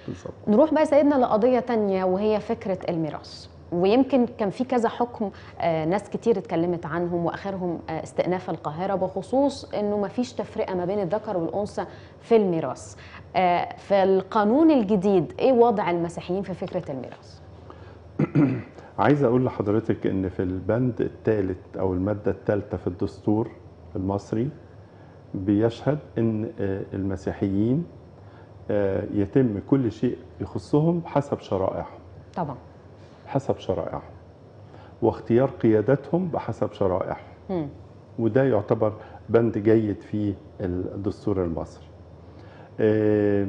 بالظبط نروح بقى سيدنا لقضية تانية وهي فكرة الميراث ويمكن كان في كذا حكم آه، ناس كتير اتكلمت عنهم واخرهم آه، استئناف القاهره بخصوص انه ما فيش تفرقه ما بين الذكر والانثى في الميراث. آه، في القانون الجديد ايه وضع المسيحيين في فكره الميراث؟ عايز اقول لحضرتك ان في البند الثالث او الماده الثالثه في الدستور المصري بيشهد ان آه، المسيحيين آه، يتم كل شيء يخصهم حسب شرائعهم طبعا حسب شرائعهم واختيار قيادتهم بحسب شرائعهم مم. وده يعتبر بند جيد في الدستور المصري آه،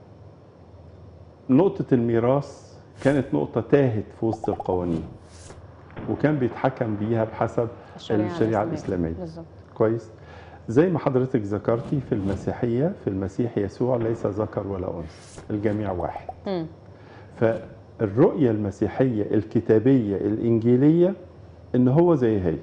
نقطة الميراث كانت نقطة تاهت في وسط القوانين وكان بيتحكم بيها بحسب الشريعة الإسلامية بالظبط كويس زي ما حضرتك ذكرتي في المسيحية في المسيح يسوع ليس ذكر ولا أنثى الجميع واحد مم. فالرؤية المسيحية الكتابية الإنجيلية إن هو زي هي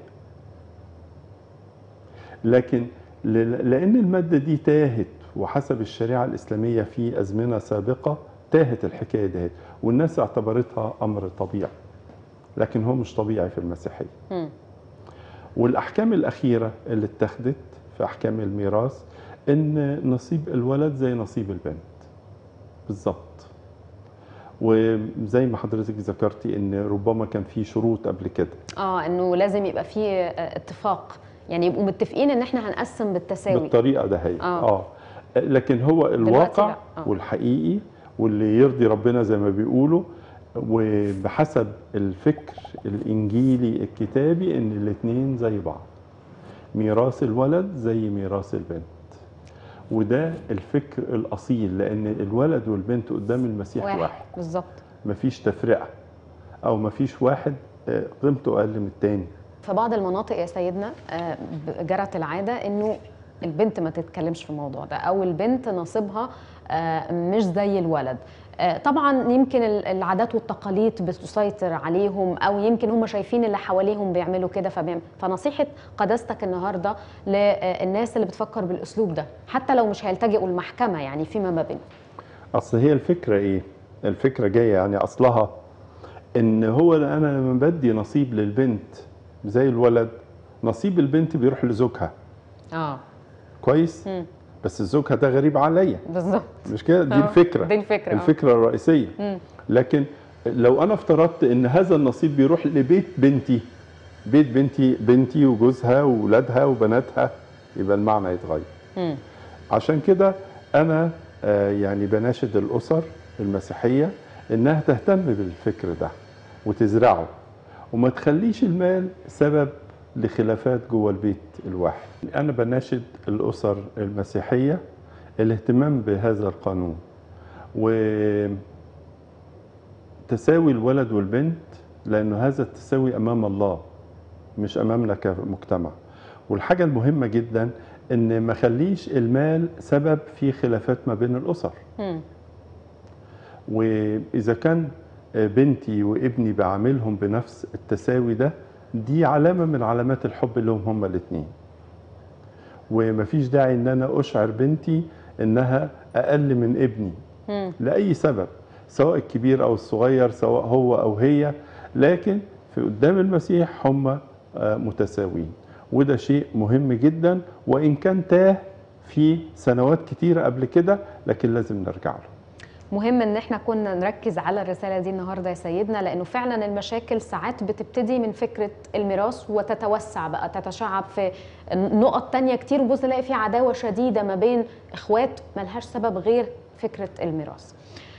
لكن ل- لأن المادة دي تاهت وحسب الشريعة الإسلامية في أزمنة سابقة تاهت الحكاية دي والناس اعتبرتها أمر طبيعي لكن هو مش طبيعي في المسيحية مم. والأحكام الأخيرة اللي اتخذت في أحكام الميراث إن نصيب الولد زي نصيب البنت بالظبط وزي ما حضرتك ذكرتي ان ربما كان في شروط قبل كده اه انه لازم يبقى في آه، اتفاق يعني يبقوا متفقين ان احنا هنقسم بالتساوي بالطريقه ده هي آه. اه لكن هو الواقع لا. آه. والحقيقي واللي يرضي ربنا زي ما بيقولوا وبحسب الفكر الانجيلي الكتابي ان الاثنين زي بعض ميراث الولد زي ميراث البنت وده الفكر الاصيل لان الولد والبنت قدام المسيح واحد, واحد. بالظبط مفيش تفرقه او مفيش واحد آه، قيمته اقل من التاني في بعض المناطق يا سيدنا آه، ب- جرت العاده انه البنت ما تتكلمش في الموضوع ده او البنت نصيبها آه، مش زي الولد آه، طبعا يمكن ال- العادات والتقاليد بتسيطر عليهم او يمكن هم شايفين اللي حواليهم بيعملوا كده فبيعمل فنصيحه قداستك النهارده للناس اللي بتفكر بالاسلوب ده حتى لو مش هيلتجئوا المحكمه يعني فيما ما بينهم اصل هي الفكره ايه الفكره جايه يعني اصلها ان هو انا لما بدي نصيب للبنت زي الولد نصيب البنت بيروح لزوجها اه كويس مم. بس زوجها ده غريب عليا بالظبط مش كده دي آه، الفكره دي الفكرة، آه. الفكره الرئيسيه مم. لكن لو انا افترضت ان هذا النصيب بيروح لبيت بنتي بيت بنتي بنتي وجوزها واولادها وبناتها يبقى المعنى يتغير مم. عشان كده انا آه، يعني بناشد الاسر المسيحيه انها تهتم بالفكر ده وتزرعه وما تخليش المال سبب لخلافات جوه البيت الواحد انا بناشد الاسر المسيحيه الاهتمام بهذا القانون وتساوي الولد والبنت لانه هذا التساوي امام الله مش امامنا كمجتمع والحاجه المهمه جدا ان ما خليش المال سبب في خلافات ما بين الاسر مم. واذا كان بنتي وابني بعاملهم بنفس التساوي ده دي علامه من علامات الحب لهم هما الاثنين ومفيش داعي ان انا اشعر بنتي انها اقل من ابني مم. لاي سبب سواء الكبير او الصغير سواء هو او هي لكن في قدام المسيح هم آه، متساويين وده شيء مهم جدا وان كان تاه في سنوات كتيره قبل كده لكن لازم نرجع له مهم ان احنا كنا نركز على الرساله دي النهارده يا سيدنا لانه فعلا المشاكل ساعات بتبتدي من فكره الميراث وتتوسع بقى تتشعب في نقط تانية كتير وبص نلاقي في عداوه شديده ما بين اخوات ملهاش سبب غير فكره الميراث